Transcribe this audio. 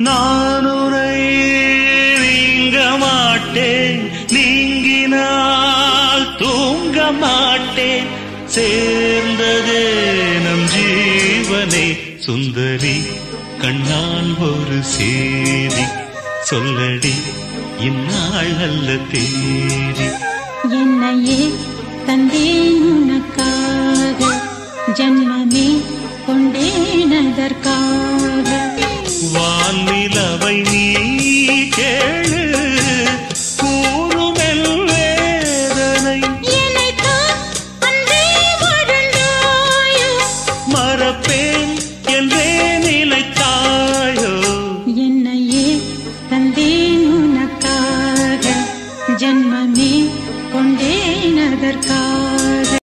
நான் உரை நீங்க மாட்டேன் நீங்கினால் தூங்க மாட்டேன் சேர்ந்ததே நம் ஜீவனை சுந்தரி கண்ணால் ஒரு சேதி சொல்லடி இந்நாள் அல்ல தேதி என்னையே தந்தேன் உனக்காக ஜன்மமே கொண்டேன் அதற்காக